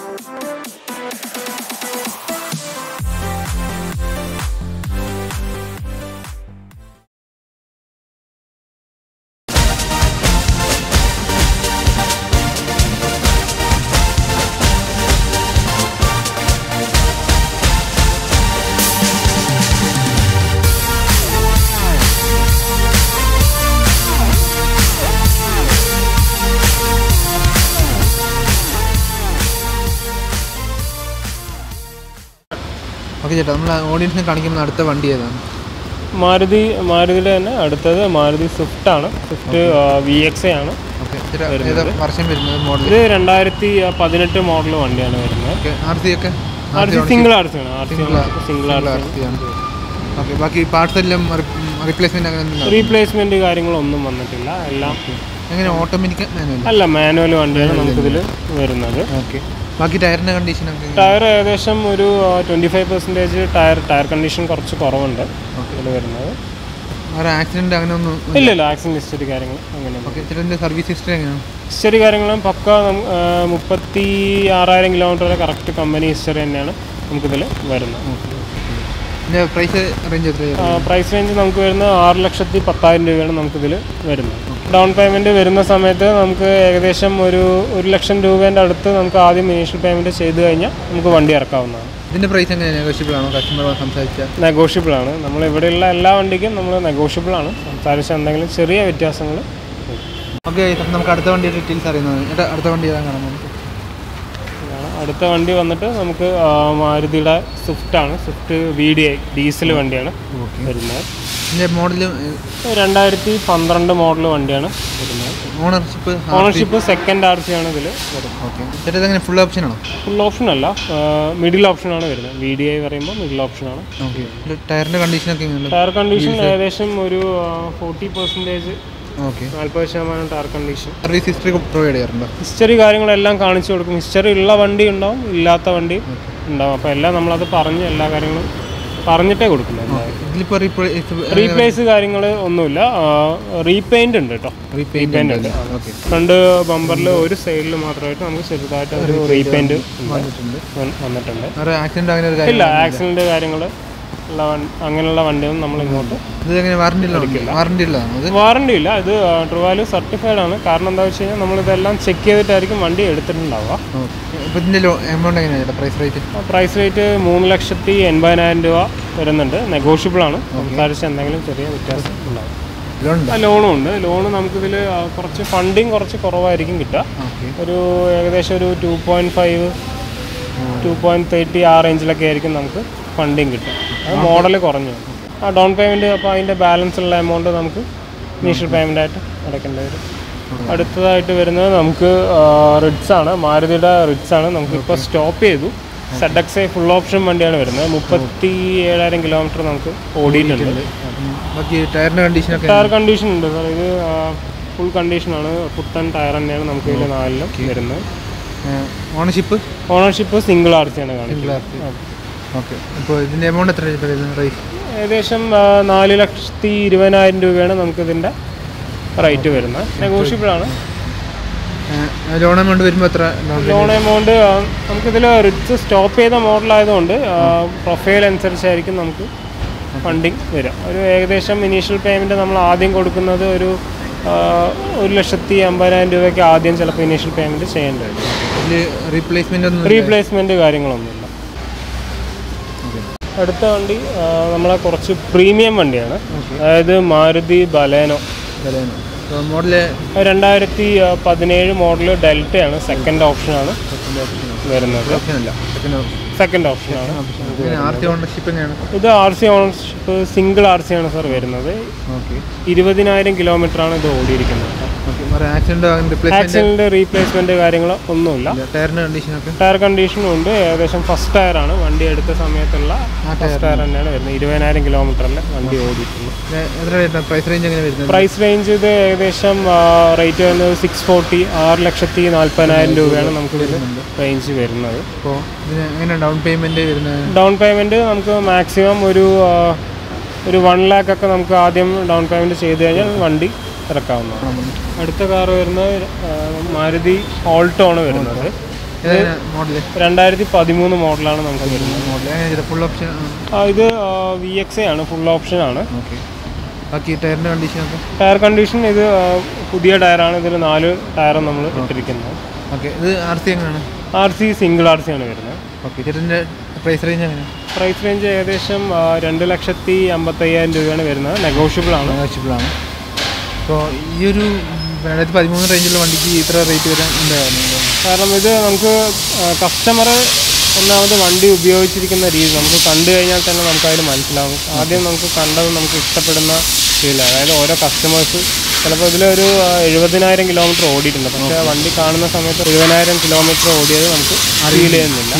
Okay ചേട്ടാ നമ്മൾ ഓഡിയൻസിനെ കാണിക്കുന്ന അടുത്ത വണ്ടി ഏതാണ് മാരുതി മാരുതിയുടെ തന്നെ അടുത്തത് മാരുതി സ്വിഫ്റ്റ് ആണ് സ്വിഫ്റ്റ് വി എക്സ് എ ആണ് ഓക്കെ ചേട്ടാ ഏതാ വർഷം വരുന്നത് മോഡൽ ഇത് രണ്ടായിരത്തി പതിനെട്ട് മോഡൽ വണ്ടിയാണ് വരുന്നത് ഓക്കെ ആർ സി ഒക്കെ R C single R C ആണ് R C single R R C ആണ് ഓക്കെ ബാക്കി പാർട്സ് എല്ലാം റീപ്ലേസ്മെന്റ് അങ്ങനെ ഒന്നും റീപ്ലേസ്മെന്റ് കാര്യങ്ങളൊന്നും വന്നിട്ടില്ല എല്ലാം എങ്ങനെ ഓട്ടോമാറ്റിക് മാനുവൽ അല്ല മാനുവൽ വണ്ടിയാണ് നമുക്കിതിൽ വരുന്നത് ഓക്കെ ബാക്കി ടയറിന്റെ കണ്ടീഷൻ ഒക്കെ ടയർ ഏകദേശം ഒരു twenty five percentage tyre tyre condition കുറച്ച് കുറവുണ്ട് ഇതിൽ വരുന്നത് വേറെ ആക്സിഡന്റ് അങ്ങനെ ഒന്നും ഇല്ല ഇല്ല ആക്സിഡൻറ്റ് ഹിസ്റ്ററി കാര്യങ്ങൾ അങ്ങനെയൊന്നും ഓക്കെ ചേട്ടൻ്റെ സർവീസ് ഹിസ്റ്ററി എങ്ങനെയാണ് ഹിസ്റ്ററി കാര്യങ്ങളും പക്ക നം- ആ, മുപ്പത്തി ആറായിരം കിലോമീറ്റർ വരെ കറക്റ്റ് കമ്പനി ഹിസ്റ്ററി തന്നെയാണ് നമുക്കിതിൽ വരുന്നത് ഇതിന്റെ പ്രൈസ് റേഞ്ച് എത്രയാണ് പ്രൈസ് റേഞ്ച് നമുക്ക് വരുന്നത് ആറ് ലക്ഷത്തി പത്തായിരം രൂപയാണ് നമുക്കിതിൽ വരുന്നത് ഡൗൺ പേയ്മെൻറ്റ് വരുന്ന സമയത്ത് നമുക്ക് ഏകദേശം ഒരു ഒരു ലക്ഷം രൂപേൻ്റെ അടുത്ത് നമുക്ക് ആദ്യം ഇനീഷ്യൽ പേയ്മെൻറ്റ് ചെയ്ത് കഴിഞ്ഞാൽ നമുക്ക് വണ്ടി ഇറക്കാവുന്നതാണ് ഇതിന്റെ പ്രൈസ് എങ്ങനെ നെഗോഷ്യബിൾ ആണോ കസ്റ്റമർ സംസാരിച്ചാൽ നെഗോഷ്യബിൾ ആണ് നമ്മൾ ഇവിടെയുള്ള എല്ലാ വണ്ടിക്കും നമ്മൾ നെഗോഷ്യബിൾ ആണ് സംസാരിച്ച എന്തെങ്കിലും ചെറിയ വ്യത്യാസങ്ങൾ ഓക്കെ നമുക്ക് അടുത്ത വണ്ടിയുടെ ഡീറ്റെയിൽസ് അറിയുന്നത് ചേട്ടാ അടുത്ത വണ്ടി ഏതാണ് കാണാൻ പോകുന്നത് ഇതാണ്. അടുത്ത വണ്ടി വന്നിട്ട് നമുക്ക് ആ, മാരുതിയുടെ സ്വിഫ്റ്റ് ആണ് Swift V D I diesel വണ്ടിയാണ് ഓക്കെ വരുന്നത് ഇതിന്റെ മോഡൽ രണ്ടായിരത്തി പന്ത്രണ്ട് മോഡൽ വണ്ടിയാണ് വരുന്നത് ownership ownership second R C ആണ് ഇതിൽ വരുന്നത് ഓക്കെ ചേട്ടാ ഇതെങ്ങനെ ഫുൾ ഓപ്ഷൻ ആണോ ഫുൾ ഓപ്ഷൻ അല്ല മിഡിൽ ഓപ്ഷൻ ആണ് വരുന്നത് വി ഡി ഐ പറയുമ്പോൾ മിഡിൽ ഓപ്ഷൻ ആണ് ഓക്കെ ടയറിന്റെ കണ്ടീഷൻ ഒക്കെ എങ്ങനെയുണ്ട് ടയർ കണ്ടീഷൻ ഏകദേശം ഒരു ഫോർട്ടി പെർസെൻറ്റേജ് ഓക്കെ നാൽപ്പത് ശതമാനം tyre condition service history provide ചെയ്യാറുണ്ടോ ഹിസ്റ്ററി കാര്യങ്ങളെല്ലാം കാണിച്ചു കൊടുക്കും ഹിസ്റ്ററി ഉള്ള വണ്ടി ഉണ്ടാവും ഇല്ലാത്ത വണ്ടി ഉണ്ടാവും അപ്പോൾ എല്ലാം നമ്മളത് പറഞ്ഞ് എല്ലാ കാര്യങ്ങളും പറഞ്ഞിട്ടേ കൊടുക്കുന്നത് എന്തായാലും ഇതിലിപ്പോൾ റീപ്ലേസ് കാര്യങ്ങൾ ഒന്നുമില്ല റീപെയിന്റ് ഉണ്ട് കേട്ടോ റീപെയിന്റ് ഉണ്ട് ഓക്കെ ഫ്രണ്ട് ബമ്പറിൽ ഒരു സൈഡിൽ മാത്രമായിട്ട് നമുക്ക് ചെറുതായിട്ട് ഒരു റീപെയിന്റ് വന്നിട്ടുണ്ട് വന്നിട്ടുണ്ട് വേറെ ആക്സിഡന്റ് അങ്ങനെ ഒരു കാര്യം ഇല്ല ആക്സിഡന്റ് കാര്യങ്ങൾ ഉള്ള വണ്ടി അങ്ങനെയുള്ള വണ്ടിയൊന്നും നമ്മൾ ഇങ്ങോട്ട് ഇത് എങ്ങനെ വാറണ്ടി ഉള്ള വാറണ്ടി ഉള്ളതാണോ അത് വാറണ്ടി ഇല്ല ഇത് ട്രുവാലു സർട്ടിഫൈഡ് ആണ് കാരണം എന്താ വെച്ച് കഴിഞ്ഞാൽ നമ്മളിതെല്ലാം ചെക്ക് ചെയ്തിട്ടായിരിക്കും വണ്ടി എടുത്തിട്ടുണ്ടാവുക ഇപ്പോൾ ഇതിന്റെ എമൗണ്ട് എങ്ങനെയാണ് ചേട്ടാ പ്രൈസ് റേറ്റ് പ്രൈസ് റേറ്റ് മൂന്ന് ലക്ഷത്തി എൺപതിനായിരം രൂപ വരുന്നുണ്ട് നെഗോഷ്യബിൾ ആണ് സംസാരിച്ച് എന്തെങ്കിലും ചെറിയ വ്യത്യാസം ഉണ്ടാവും ലോൺ ഉണ്ടോ ആ ലോണും ഉണ്ട് ലോണ് നമുക്കിതിൽ കുറച്ച് ഫണ്ടിങ് കുറച്ച് കുറവായിരിക്കും കിട്ടുക ഓക്കെ ഒരു ഏകദേശം ഒരു two point five two point thirty ആ റേഞ്ചിലൊക്കെ ആയിരിക്കും നമുക്ക് ഫണ്ടിങ് കിട്ടുക അത് മോഡൽ കുറഞ്ഞു ആ ഡൗൺ പേയ്മെൻറ്റ് അപ്പോൾ അതിൻ്റെ ബാലൻസ് ഉള്ള എമൗണ്ട് നമുക്ക് ഇനീഷ്യൽ പേയ്മെൻ്റ് ആയിട്ട് അടയ്ക്കേണ്ടി വരും അടുത്തതായിട്ട് വരുന്നത് നമുക്ക് റിഡ്സ് ആണ് മാരുതിയുടെ റിഡ്സ് ആണ് നമുക്കിപ്പോൾ സ്റ്റോപ്പ് ചെയ്തു Z X I full option വണ്ടിയാണ് വരുന്നത് മുപ്പത്തി ഏഴായിരം കിലോമീറ്റർ നമുക്ക് ഓടിയിട്ടുണ്ട് ബാക്കി ടയറിന്റെ കണ്ടീഷൻ ഒക്കെ ടയർ കണ്ടീഷൻ ഉണ്ട് സാർ ഇത് ഫുൾ കണ്ടീഷനാണ് പുത്തൻ ടയർ തന്നെയാണ് നമുക്ക് ഇതിൽ നാലിലും വരുന്നത് ownership ownership single R C ആണ് കാണിക്കുന്നത് ഓക്കെ ഇപ്പോൾ ഇതിന്റെ എമൗണ്ട് എത്ര വരുന്നത് റേറ്റ് ഏകദേശം ആ, നാല് ലക്ഷത്തി ഇരുപതിനായിരം രൂപയാണ് നമുക്കിതിൻ്റെ റേറ്റ് വരുന്നത് നെഗോഷ്യബിൾ ആണ് ലോൺ എമൗണ്ട് വരുമ്പോൾ എത്ര ലോൺ ലോൺ എമൗണ്ട് നമുക്കിതിൽ റിച്ച് സ്റ്റോപ്പ് ചെയ്ത മോഡലായതുകൊണ്ട് പ്രൊഫൈൽ അനുസരിച്ചായിരിക്കും നമുക്ക് ഫണ്ടിങ് വരിക ഒരു ഏകദേശം ഇനീഷ്യൽ പേയ്മെൻറ്റ് നമ്മൾ ആദ്യം കൊടുക്കുന്നത് ഒരു ആ, ഒരു ലക്ഷത്തി അമ്പതിനായിരം രൂപയ്ക്ക് ആദ്യം ചിലപ്പോൾ ഇനീഷ്യൽ പേയ്മെൻറ്റ് ചെയ്യേണ്ടി വരും ഇതിൽ റീപ്ലേസ്മെന്റ് ഒന്നും റീപ്ലേസ്മെൻറ്റ് കാര്യങ്ങളൊന്നുമില്ല അടുത്ത വണ്ടി ആ, നമ്മളെ കുറച്ച് പ്രീമിയം വണ്ടിയാണ് അതായത് മാരുതി ബലേനോ വിലയാണ് അപ്പോൾ മോഡല് രണ്ടായിരത്തി പതിനേഴ് മോഡൽ ഡെൽറ്റയാണ് സെക്കൻഡ് ഓപ്ഷനാണ് വരുന്നത് ഓപ്ഷൻ അല്ല സെക്കൻഡ് സെക്കൻഡ് ഓപ്ഷനാണ് പിന്നെ ആർ സി ഓണർഷിപ്പ് എങ്ങനെയാണ് ഇത് R C ownership single R C ആണ് സാർ വരുന്നത് ഓക്കെ ഇരുപതിനായിരം കിലോമീറ്റർ ആണ് ഇത് ഓടിയിരിക്കുന്നത് ഓക്കെ വേറെ ആക്സിഡന്റ് റിപ്ലേസ്മെന്റ് ആക്സിഡന്റ് റീപ്ലേസ്മെന്റ് കാര്യങ്ങൾ ഒന്നുമില്ല ടയറിന്റെ കണ്ടീഷൻ ഒക്കെ ടയർ കണ്ടീഷനും ഉണ്ട് ഏകദേശം ഫസ്റ്റ് ടയർ ആണ് വണ്ടി എടുത്ത സമയത്തുള്ള ഫസ്റ്റ് ടയർ തന്നെയാണ് വരുന്നത് ഇരുപതിനായിരം കിലോമീറ്ററിൽ വണ്ടി ഓടിയിട്ടുണ്ട് പിന്നെ എത്ര വരുന്നത് പ്രൈസ് റേഞ്ച് എങ്ങനെ വരുന്നത് പ്രൈസ് റേഞ്ച് ഇത് ഏകദേശം റേറ്റ് വരുന്നത് സിക്സ് ഫോർട്ടി ആറ് ലക്ഷത്തി നാൽപ്പതിനായിരം രൂപയാണ് നമുക്ക് റേഞ്ച് വരുന്നത് അപ്പോൾ ഇതിന് എങ്ങനെ ഡൗൺ പേയ്മെന്റ് വരുന്നത് ഡൗൺ പേയ്മെൻറ്റ് നമുക്ക് മാക്സിമം ഒരു ആ, ഒരു വൺ ലാക്ക് ഒക്കെ നമുക്ക് ആദ്യം ഡൗൺ പേയ്മെൻറ്റ് ചെയ്ത് കഴിഞ്ഞാൽ വണ്ടി ഇറക്കാവുന്നതാണ് അടുത്ത കാർ വരുന്നത് ആ, മാരുതി ഓൾട്ടോ ആണ് വരുന്നത് മോഡല് രണ്ടായിരത്തി പതിമൂന്ന് മോഡലാണ് നമുക്ക് വരുന്നത് മോഡൽ എങ്ങനെ ഫുൾ ഓപ്ഷൻ ആ, ഇത് വി എക്സ് ആണ് ഫുൾ ഓപ്ഷൻ ആണ് ഓക്കെ ബാക്കി ടയറിൻ്റെ കണ്ടീഷനൊക്കെ ടയർ കണ്ടീഷൻ ഇത് ആ, പുതിയ ടയറാണ് ഇതിൽ നാല് ടയറും നമ്മൾ ഇട്ടിരിക്കുന്നത് ഓക്കെ ഇത് ആർ സി എങ്ങനെയാണ് R C single R C ആണ് വരുന്നത് ഓക്കെ ചേട്ടൻ്റെ പ്രൈസ് റേഞ്ച് എങ്ങനെയാണ് പ്രൈസ് റേഞ്ച് ഏകദേശം ആ, രണ്ട് ലക്ഷത്തി അമ്പത്തയ്യായിരം രൂപയാണ് വരുന്നത് നെഗോഷ്യബിൾ ആണ് നെഗോഷ്യബിൾ ആണ് അപ്പോൾ ഈ ഒരു രണ്ടായിരത്തി പതിമൂന്ന് റേഞ്ചുള്ള വണ്ടിക്ക് ഇത്ര റേറ്റ് വരാൻ എന്തായിരുന്നു കാരണം ഇത് നമുക്ക് കസ്റ്റമർ ഒന്നാമത് വണ്ടി ഉപയോഗിച്ചിരിക്കുന്ന രീതി നമുക്ക് കണ്ടു കഴിഞ്ഞാൽ തന്നെ നമുക്ക് അതിൽ മനസ്സിലാവും ആദ്യം നമുക്ക് കണ്ടത് നമുക്ക് ഇഷ്ടപ്പെടുന്ന ഫീൽ അതായത് ഓരോ കസ്റ്റമേഴ്സ് ചിലപ്പോൾ ഇതിലൊരു ആ, എഴുപതിനായിരം കിലോമീറ്റർ ഓടിയിട്ടുണ്ട് പക്ഷേ ആ വണ്ടി കാണുന്ന സമയത്ത് എഴുപതിനായിരം കിലോമീറ്റർ ഓടിയത് നമുക്ക് ഫീൽ ചെയ്യുന്നില്ല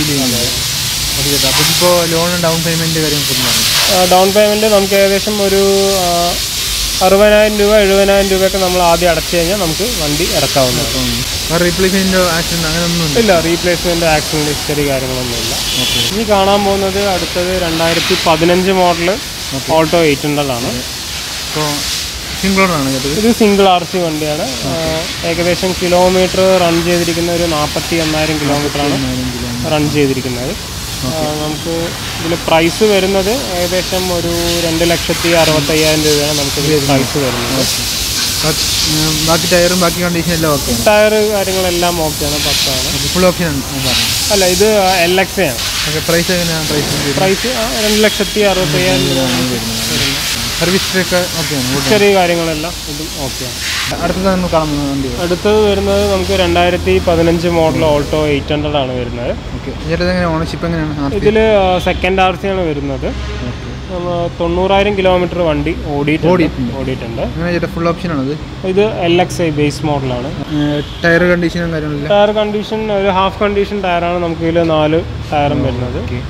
ഓക്കെ ചേട്ടാ അപ്പോൾ ഇപ്പോൾ ലോൺ ഡൗൺ പേയ്മെൻറ്റ് കാര്യങ്ങളൊക്കെ എന്താണ് ഡൗൺ പേയ്മെൻറ്റ് നമുക്ക് ഏകദേശം ഒരു ആ, അറുപതിനായിരം രൂപ എഴുപതിനായിരം രൂപയൊക്കെ നമ്മൾ ആദ്യം അടച്ചു കഴിഞ്ഞാൽ നമുക്ക് വണ്ടി ഇറക്കാവുന്നതാണ് വേറെ റീപ്ലേസ്മെൻറ്റോ ആക്സിഡൻറ്റ് അങ്ങനെ ഒന്നും ഉണ്ട് ഇല്ല റീപ്ലേസ്മെന്റ് ആക്സിഡന്റ് ഹിസ്റ്ററി കാര്യങ്ങളൊന്നുമില്ല ഓക്കെ ഇനി കാണാൻ പോകുന്നത് അടുത്തത് രണ്ടായിരത്തി പതിനഞ്ച് മോഡൽ ഓൾട്ടോ എയ്റ്റ് ഹൺഡ്രഡ് ആണ് അപ്പോൾ സിംഗിൾ ഓണറാണ് ചേട്ടത് ഇത് സിംഗിൾ ആർ സി വണ്ടിയാണ് ആ, ഏകദേശം കിലോമീറ്റർ റൺ ചെയ്തിരിക്കുന്ന ഒരു നാൽപ്പത്തി എണ്ണായിരം കിലോമീറ്റർ ആണ് റൺ ചെയ്തിരിക്കുന്നത് ആ, നമുക്ക് ഇതിൽ പ്രൈസ് വരുന്നത് ഏകദേശം ഒരു രണ്ട് ലക്ഷത്തി അറുപത്തയ്യായിരം രൂപയാണ് നമുക്ക് ഇതിൽ പ്രൈസ് വരുന്നത് ബാക്കി ഉം, ബാക്കി ടയറും ബാക്കി കണ്ടീഷൻ എല്ലാം ഓക്കെ ടയർ കാര്യങ്ങളെല്ലാം ഓക്കെയാണ് പത്താണ് ഫുൾ ഓപ്ഷൻ ആണ് ഞാൻ പറഞ്ഞത് അല്ല ഇത് എൽ എക്സ് ആണ് ഓക്കെ പ്രൈസ് എങ്ങനെയാണ് പ്രൈസ് പ്രൈസ് ആ, രണ്ട് ലക്ഷത്തി അറുപത്തയ്യായിരം രൂപയാണ് വരുന്നത് സർവീസ് ഒക്കെ ഓക്കെയാണ് ഗുഡ് ചെറിയ കാര്യങ്ങളെല്ലാം ഇതും ഓക്കെയാണ് അടുത്തത് നമ്മൾ കാണുന്ന വണ്ടി അടുത്തത് വരുന്നത് നമുക്ക് രണ്ടായിരത്തി പതിനഞ്ച് മോഡൽ ഓൾട്ടോ എയ്റ്റ് ഹൺഡ്രഡ് ആണ് വരുന്നത് ഓക്കെ ചേട്ടത് എങ്ങനെ ഓണർഷിപ്പ് എങ്ങനെയാണ് ആർ ഇതിൽ സെക്കൻഡ് ആർ സി ആണ് വരുന്നത് ഓക്കെ നമ്മ തൊണ്ണൂറായിരം കിലോമീറ്റർ വണ്ടി ഓടിയിട്ടുണ്ട് ഓടിയിട്ടുണ്ട്. ഓടിയിട്ടുണ്ട് അങ്ങനെ ചേട്ടാ ഫുൾ ഓപ്ഷൻ ആണത് ഇത് എൽ എക്സ് ഐ ബേസ് മോഡലാണ് ടയർ കണ്ടീഷനും കാര്യങ്ങളില്ല ടയർ കണ്ടീഷൻ ഒരു ഹാഫ് കണ്ടീഷൻ ടയറാണ് നമുക്ക് ഇതിൽ നാല് ടയറും വരുന്നത് ഓക്കെ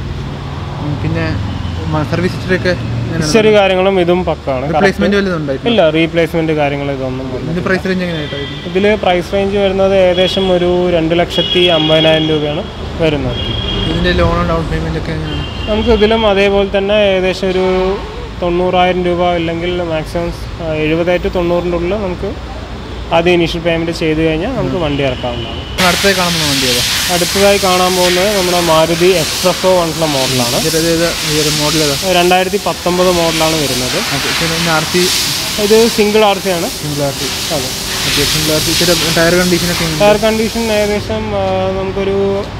പിന്നെ സർവീസ് ഹിസ്റ്ററി ഒക്കെ എങ്ങനെയാണ് ഹിസ്റ്ററി കാര്യങ്ങളും ഇതും പക്കാണ് റിപ്ലേസ്മെന്റ് വല്ലതും ഉണ്ടായിട്ടില്ല ഇല്ല റീപ്ലേസ്മെന്റ് കാര്യങ്ങൾ ഇതൊന്നും വന്നില്ല. ഇതിന്റെ പ്രൈസ് റേഞ്ച് എങ്ങനെയായിട്ടായിരുന്നു ഇതിൽ പ്രൈസ് റേഞ്ച് വരുന്നത് ഏകദേശം ഒരു രണ്ട് ലക്ഷത്തി അമ്പതിനായിരം രൂപയാണ് വരുന്നത് ഇതിന്റെ ലോൺ ഡൗൺ പേയ്മെന്റ് ഒക്കെ എങ്ങനെയാണ് നമുക്ക് ഇതിലും അതേപോലെ തന്നെ ഏകദേശം ഒരു തൊണ്ണൂറായിരം രൂപ അല്ലെങ്കിൽ മാക്സിമം എഴുപതായിട്ട് തൊണ്ണൂറിൻ്റെ ഉള്ളിൽ നമുക്ക് ആദ്യം ഇനീഷ്യൽ പേയ്മെൻറ്റ് ചെയ്ത് കഴിഞ്ഞാൽ നമുക്ക് വണ്ടി ഇറക്കാവുന്നതാണ് നിങ്ങൾ അടുത്തേ കാണുന്ന വണ്ടി ഏതാ അടുത്തതായി കാണാൻ പോകുന്നത് നമ്മുടെ മാരുതി എക്സ്പ്രസോ വന്നിട്ടുള്ള മോഡലാണ് ചേട്ടാ ഇത് ഏത് മോഡൽ ഏതാ രണ്ടായിരത്തി പത്തൊമ്പത് മോഡലാണ് വരുന്നത് ഓക്കെ ചേട്ടാ പിന്നെ ആർ സി ഇത് സിംഗിൾ ആർ സി ആണ് സിംഗിൾ ആർ സി അതെ ഓക്കെ സിംഗിൾ ആർ സി ചേട്ടാ ടയർ കണ്ടീഷനൊക്കെ എങ്ങനെ ടയർ കണ്ടീഷൻ ഏകദേശം ആ, നമുക്കൊരു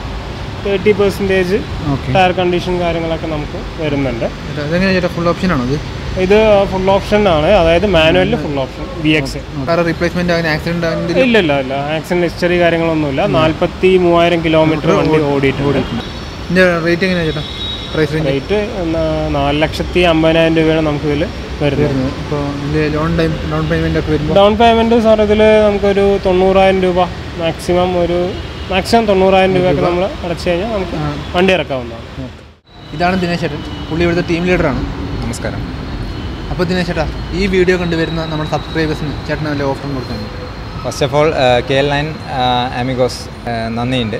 thirty percentage okay tyre condition കാര്യങ്ങളൊക്കെ നമുക്ക് വരുന്നുണ്ട് ചേട്ടാ ഇതെങ്ങനെ ചേട്ടാ ഫുൾ ഓപ്ഷൻ ആണോ ഇത് ഇത് ഫുൾ ഓപ്ഷൻ ആണ് അതായത് മാനുവലിൽ ഫുൾ ഓപ്ഷൻ ബി എക്സ് വേറെ റീപ്ലേസ്മെന്റ് അങ്ങനെ ആക്സിഡന്റ് അങ്ങനെ ഇല്ല ഇല്ല ഇല്ല ആക്സിഡന്റ് ഹിസ്റ്ററി കാര്യങ്ങളൊന്നുമില്ല നാൽപ്പത്തി മൂവായിരം കിലോമീറ്റർ വണ്ടി ഓടിയിട്ടുണ്ട് ഇതിന്റെ റേറ്റ് എങ്ങനെയാണ് ചേട്ടാ പ്രൈസ് റേഞ്ച് റേറ്റ് നാല് ലക്ഷത്തി അമ്പതിനായിരം രൂപയാണ് നമുക്ക് ഇതിൽ വരുന്നത് വരുന്നത് ഇപ്പോൾ ഇതിന്റെ ലോൺ ടൈം ഡൗൺ പേയ്മെന്റ് ഒക്കെ വരുമ്പോൾ ഡൗൺ പേയ്മെൻറ്റ് സാർ ഇതിൽ നമുക്കൊരു തൊണ്ണൂറായിരം രൂപ മാക്സിമം ഒരു മാക്സിമം തൊണ്ണൂറായിരം രൂപയൊക്കെ നമ്മൾ അടച്ചു കഴിഞ്ഞാൽ നമുക്ക് വണ്ടി ഇറക്കാവുന്നതാണ് ഇതാണ് ദിനേശ് ചേട്ടൻ പുള്ളി ഇവിടുത്തെ ടീം ലീഡറാണ് നമസ്കാരം അപ്പോൾ ദിനേശ് ചേട്ടാ ഈ വീഡിയോ കണ്ടുവരുന്ന നമ്മുടെ സബ്സ്ക്രൈബേഴ്സിന് ചേട്ടന് നല്ല ഓഫറും കൊടുക്കുന്നുണ്ട് first of all K L nine Amigos നന്ദിയുണ്ട്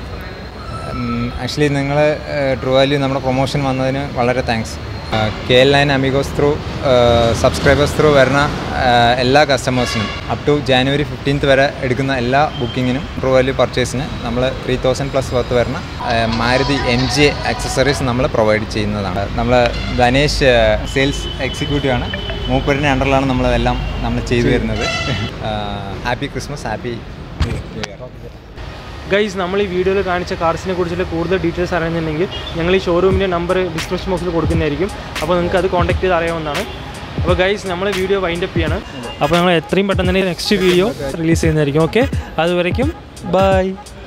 ആക്ച്വലി നിങ്ങൾ ട്രൂ വാല്യൂ നമ്മുടെ പ്രൊമോഷൻ വന്നതിന് വളരെ thanks K L nine Amigos through subscribers through വരുന്ന ആ, എല്ലാ കസ്റ്റമേഴ്സിനും അപ് ടു ജാനുവരി ഫിഫ്റ്റീൻത്ത് വരെ എടുക്കുന്ന എല്ലാ ബുക്കിങ്ങിനും ട്രൂ വാല്യൂ പർച്ചേസിന് നമ്മൾ ത്രീ തൗസൻഡ് പ്ലസ് വർത്ത് വരുന്ന ആ, മാരുതി എം ജി ആക്സസറീസ് നമ്മൾ പ്രൊവൈഡ് ചെയ്യുന്നതാണ് നമ്മൾ ധനേഷ് സെയിൽസ് എക്സിക്യൂട്ടീവ് ആണ് മൂപ്പരിൻ്റെ അണ്ടറിലാണ് നമ്മളതെല്ലാം നമ്മൾ ചെയ്തു വരുന്നത് happy Christmas happy new year guys നമ്മൾ ഈ വീഡിയോയിൽ കാണിച്ച കാർസിനെ കുറിച്ചുള്ള കൂടുതൽ ഡീറ്റെയിൽസ് അറിയുന്നുണ്ടെങ്കിൽ ഞങ്ങൾ ഈ ഷോറൂമിൻ്റെ നമ്പർ ഡിസ്ക്രിപ്ഷൻ ബോക്സിൽ കൊടുക്കുന്നതായിരിക്കും അപ്പോൾ നിങ്ങൾക്ക് അത് കോൺടാക്ട് ചെയ്ത് അറിയാവുന്നതാണ് അപ്പോൾ ഗൈസ് നമ്മൾ വീഡിയോ വൈൻഡപ്പ് ചെയ്യാണ് അപ്പോൾ ഞങ്ങൾ എത്രയും പെട്ടെന്ന് തന്നെ നെക്സ്റ്റ് വീഡിയോ റിലീസ് ചെയ്യുന്നതായിരിക്കും ഓക്കെ അതുവരയ്ക്കും ബൈ